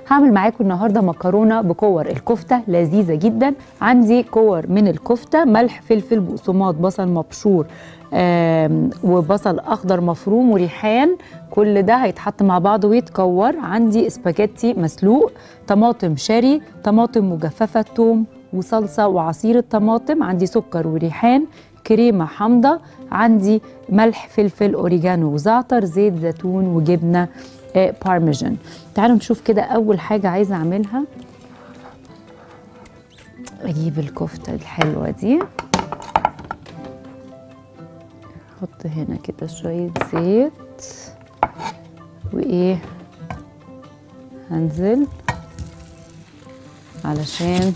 هعمل معاكم النهارده مكرونه بكور الكفته لذيذه جدا عندي كور من الكفته ملح فلفل بقسماط بصل مبشور آم، وبصل اخضر مفروم وريحان كل ده هيتحط مع بعض ويتكور عندي اسباجيتي مسلوق طماطم شاري طماطم مجففه توم وصلصه وعصير الطماطم عندي سكر وريحان كريمه حامضه عندي ملح فلفل اوريجانو وزعتر زيت زيتون وجبنه آه، بارميجان تعالوا نشوف كده اول حاجه عايزه اعملها اجيب الكفته الحلوه دي احط هنا كده شويه زيت وايه هنزل علشان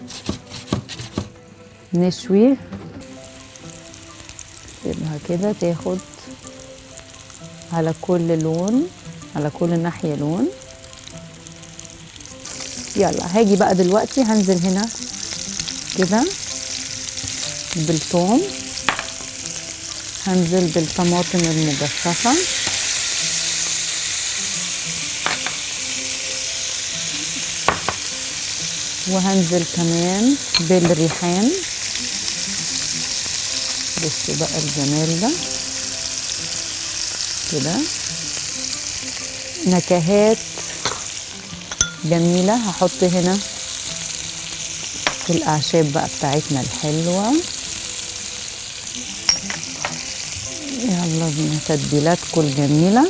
نشوي سيبها كده تاخد على كل لون على كل ناحية لون يلا هاجي بقى دلوقتي هنزل هنا كده بالثوم هنزل بالطماطم المجففة وهنزل كمان بالريحان بصوا بقى الجمال ده كده نكهات جميلة هحط هنا الأعشاب بقى بتاعتنا الحلوة يلا بينا تتبيلاتكم الجميلة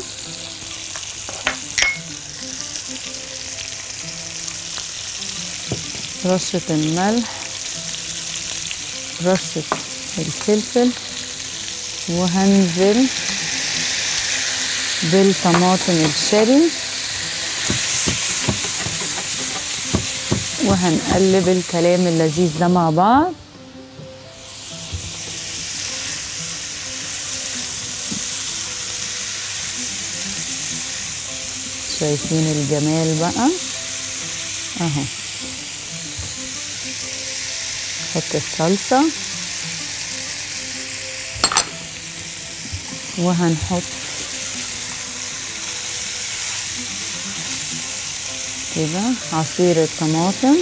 رشة الملح رشة الفلفل وهنزل بالطماطم الشيري وهنقلب الكلام اللذيذ ده مع بعض شايفين الجمال بقى اهو حط الصلصة وهنحط كده عصير الطماطم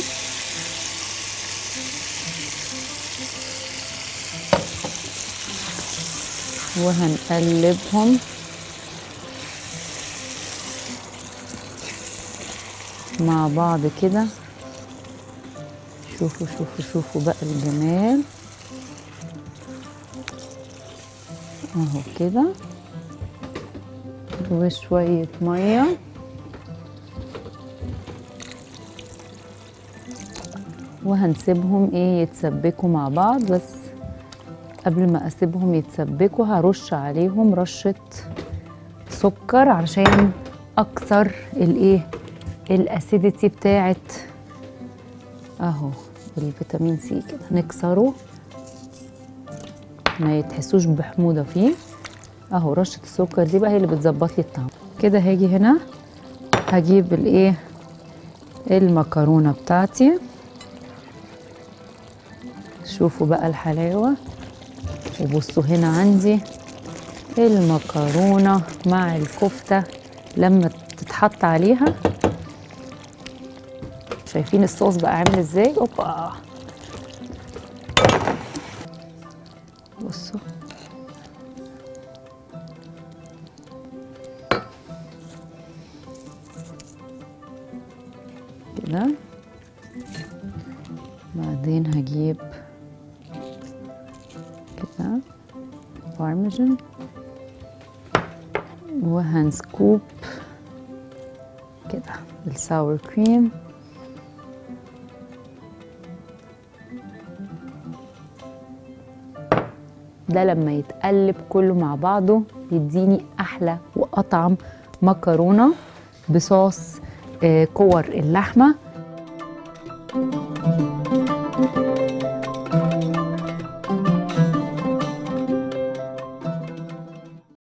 وهنقلبهم مع بعض كده شوفوا شوفوا شوفوا بقى الجمال اهو كده وشوية ميه وهنسيبهم ايه يتسبكوا مع بعض بس قبل ما اسيبهم يتسبكوا هرش عليهم رشة سكر علشان اكسر الايه الاسيديتي بتاعت اهو الفيتامين سي كده نكسره ما يتحسوش بحموضة فيه اهو رشة السكر دي بقى هي اللي بتظبط لي الطعم كده هاجي هنا هجيب الايه المكرونة بتاعتي شوفوا بقى الحلاوة وبصوا هنا عندي المكرونة مع الكفتة لما تتحط عليها شايفين الصوص بقى عامل ازاي اوبا بصوا كده بعدين هجيب كده بارميجان وهنسكوب كده بالساور كريم ده لما يتقلب كله مع بعضه يديني احلى واطعم مكرونه بصوص آه، كور اللحمه